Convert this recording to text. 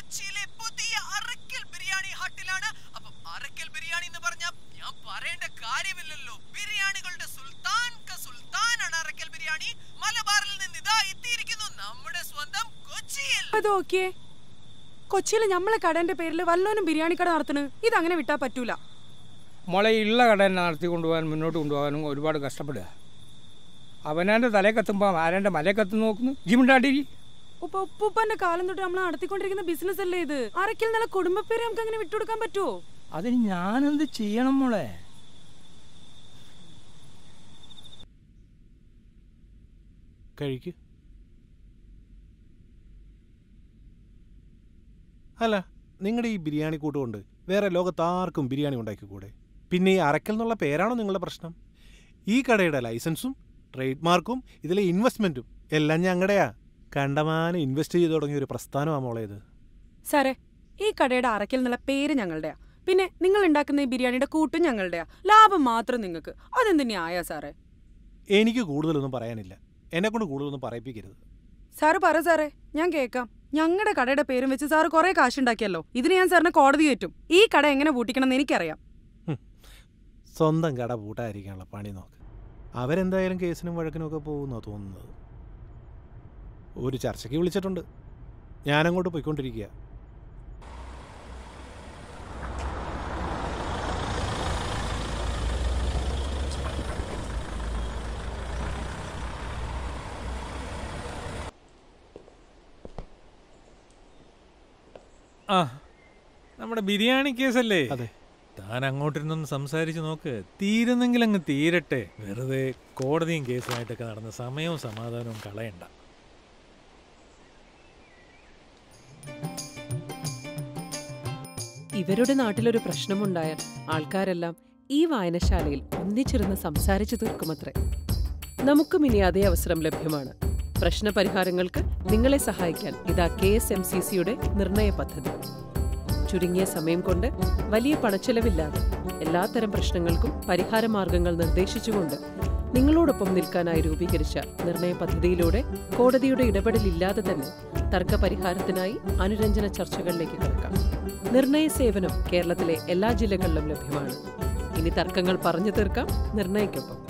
കൊച്ചിയിലെ പുതിയ അറക്കൽ ബിരിയാണി ഹട്ടിലാണ് അപ്പം അറക്കൽ ബിരിയാണി എന്ന് പറഞ്ഞാൽ ഞാൻ പറയേണ്ട കാര്യമില്ലല്ലോ ബിരിയാണികളുടെ സുൽത്താൻ ക സുൽത്താനാണ് അറക്കൽ ബിരിയാണി മലബാറിൽ നിന്ന് ഇതാ എത്തിയിരിക്കുന്നു നമ്മുടെ സ്വന്തം കൊച്ചിയിൽ അത് ഓക്കെ കൊച്ചിയിലെ നമ്മളെ കടന്റെ പേരിൽ വല്ലോനും ബിരിയാണി കട നടത്തണ് ഇതങ്ങനെ വിട്ടാ പറ്റൂല മോളെ ഉള്ള കട തന്നെ നടത്തി കൊണ്ടുപോകാൻ മുന്നോട്ട് കൊണ്ടുപോകാനും ഒരുപാട് കഷ്ടപ്പെടുക അവനാൻ്റെ തലേ കത്തുമ്പോൾ ആരാൻ്റെ മലയെ കത്ത് നോക്കുന്നു ജിമിണ്ടാണ്ടിരി ഉപ്പ ഉപ്പൂപ്പന്റെ കാലം തൊട്ട് നമ്മൾ നടത്തിക്കൊണ്ടിരിക്കുന്ന ബിസിനസ് അല്ലേ ഇത് അരക്കിൽ നല്ല കുടുംബ പേര് നമുക്ക് അങ്ങനെ വിട്ടുകൊടുക്കാൻ പറ്റുമോ അതിന് ഞാനെന്ത് ചെയ്യണം മോളെ കഴിക്ക് അല്ല നിങ്ങളുടെ ഈ ബിരിയാണി കൂട്ടുകൊണ്ട് വേറെ ലോകത്താർക്കും ബിരിയാണി ഉണ്ടാക്കിക്കൂടെ പിന്നെ ഈ അറക്കൽ എന്നുള്ള പേരാണോ നിങ്ങളുടെ പ്രശ്നം ഈ കടയുടെ ലൈസൻസും ട്രേഡ് മാർക്കും ഇതിലെ ഇൻവെസ്റ്റ്മെന്റും എല്ലാം ഞങ്ങളുടെയാ കണ്ടമാനം ഇൻവെസ്റ്റ് ചെയ്ത് തുടങ്ങിയ ഒരു പ്രസ്ഥാനമാണ് മോളെ ഇത് സാറേ ഈ കടയുടെ അറക്കൽ എന്നുള്ള പേര് ഞങ്ങളുടെയാ പിന്നെ നിങ്ങൾ ഉണ്ടാക്കുന്ന ഈ ബിരിയാണിയുടെ കൂട്ടും ഞങ്ങളുടെയാ ലാഭം മാത്രം നിങ്ങൾക്ക് അതെന്ത് ന്യായ സാറേ എനിക്ക് കൂടുതലൊന്നും പറയാനില്ല എന്നെ കൊണ്ട് കൂടുതലൊന്നും പറയിപ്പിക്കരുത് സാറ് പറ സാറേ ഞാൻ കേൾക്കാം ഞങ്ങളുടെ കടയുടെ പേരും വെച്ച് സാറ് കുറെ കാശുണ്ടാക്കിയല്ലോ ഇതിന് ഞാൻ സാറിനെ കോടതി കയറ്റും ഈ കട എങ്ങനെ പൂട്ടിക്കണം എനിക്കറിയാം സ്വന്തം കട പൂട്ടായിരിക്കാനുള്ള പണി നോക്ക് അവരെന്തായാലും കേസിനും വഴക്കിനും ഒക്കെ പോകുന്നാ തോന്നുന്നത് ഒരു ചർച്ചയ്ക്ക് വിളിച്ചിട്ടുണ്ട് ഞാനങ്ങോട്ട് പോയിക്കൊണ്ടിരിക്കുക ആ നമ്മുടെ ബിരിയാണി കേസല്ലേ അതെ. താൻ അങ്ങോട്ടിരുന്നൊന്ന് സംസാരിച്ച് നോക്ക് തീരുന്നെങ്കിൽ അങ്ങ് തീരട്ടെ വെറുതെ കോടതിയും കേസുമായിട്ടൊക്കെ നടന്ന സമയവും സമാധാനവും കളയണ്ട ഇവരുടെ നാട്ടിലൊരു പ്രശ്നമുണ്ടായാൽ ആൾക്കാരെല്ലാം ഈ വായനശാലയിൽ ഒന്നിച്ചിരുന്ന് സംസാരിച്ചു തീർക്കുമത്രേ നമുക്കും ഇനി അതേ അവസരം ലഭ്യമാണ് പ്രശ്നപരിഹാരങ്ങൾക്ക് നിങ്ങളെ സഹായിക്കാൻ ഇതാ കെ എസ് എം സി സിയുടെ നിർണയ പദ്ധതി ചുരുങ്ങിയ സമയം കൊണ്ട് വലിയ പണച്ചെലവില്ലാതെ എല്ലാത്തരം പ്രശ്നങ്ങൾക്കും പരിഹാരമാർഗങ്ങൾ നിർദ്ദേശിച്ചുകൊണ്ട് നിങ്ങളോടൊപ്പം നിൽക്കാനായി രൂപീകരിച്ച നിർണയ പദ്ധതിയിലൂടെ കോടതിയുടെ ഇടപെടലില്ലാതെ തന്നെ തർക്കപരിഹാരത്തിനായി അനുരഞ്ജന ചർച്ചകളിലേക്ക് കിടക്കാം നിർണയ സേവനം കേരളത്തിലെ എല്ലാ ജില്ലകളിലും ലഭ്യമാണ് ഇനി തർക്കങ്ങൾ പറഞ്ഞു തീർക്കാം നിർണയക്കൊപ്പം